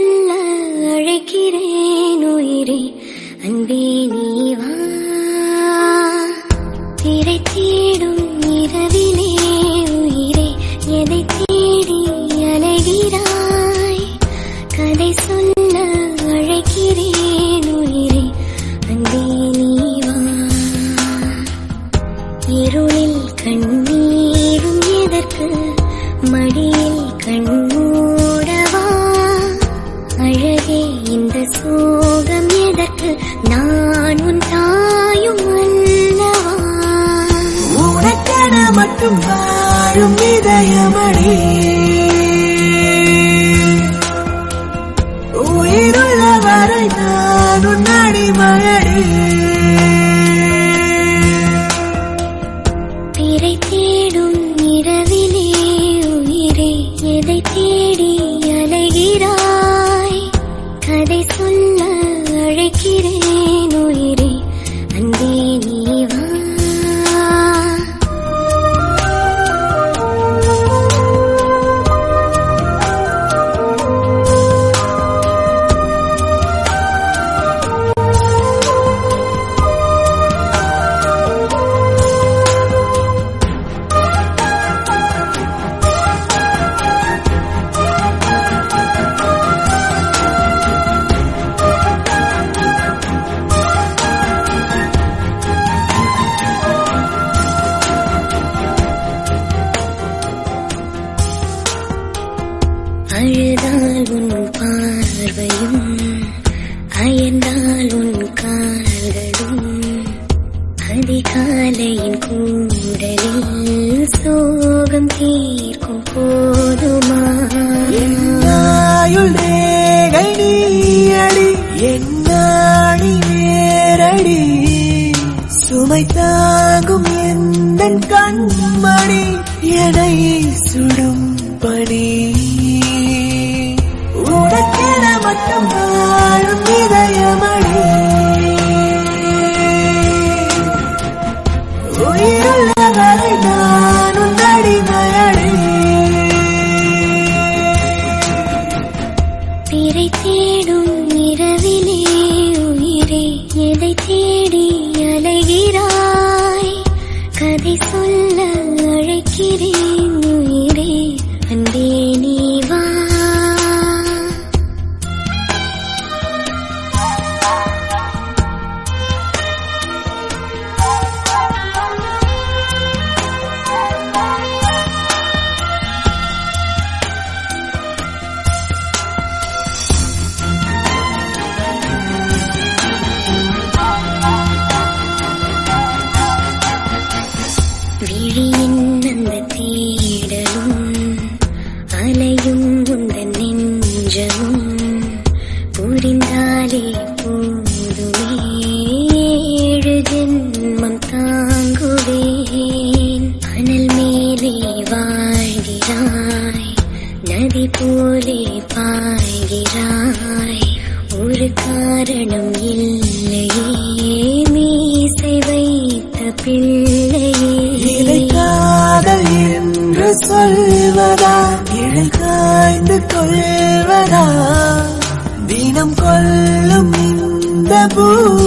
சொல்ல அழைக்கிறேன் உயிரே அன்பே நீ வா திரை தேடும் இரவிலே உயிரே எதை தேடி அலைகிறாய் கதை சொல்ல அழைக்கிறேன் உயிரே அன்பே நீ வா இருளில் கண்ணீரும் எதற்கு மடியில் கண்ணூடவா அழகே இந்த சோகம் எதற்கு நான் உன் தாயும் அல்லவா உனக்கென மட்டும் வாழும் இதயமடி உயிருள்ள வரை நான் உன் அடிமயடி திரை தேடும் இரவிலே உயிரே எதை தேடி அலைகிறாய் கதை சொல்ல அழைக்கிறேன் உயிரே அன்பே நீ வா அழுதால் உன் பார்வையும் அயர்ந்தால் உன் கால்களும் அதிகாலையின் கூடலில் சோகம் தீர்க்கும் போதுமா நாயுள் ரேகை நீயடி என்னாடி நேரடி சுமை தாங்கும் எந்த கண்மணி எனை சுடும் பணி உனக்கென மட்டும் வாழும் இதயமடி உயிருள்ள வரை நான் உன் அடிமையடி திரை தேடும் இரவிலே உயிரே எதை தேடி அலைகிறாய் கதை சொல்ல அழைக்கிறேன் உயிரே அன்பே நீ வா விழியின் அந்த தேடலும் அலையும் உந்தன் நெஞ்சமும் புரிந்தாலே போதுமே ஏழு ஜென்மம் தாங்குவேன் அனல் மேலே வாழ்கிறாய் நதி போலே பாய்கிறாய் ஒரு காரணம் இல்லையே மீசை வைத்த பிள்ளையே இலை காதல் என்று சொல்வதா இழல் காய்ந்து கொள்வதா தினம் கொல்லும் இந்த பூ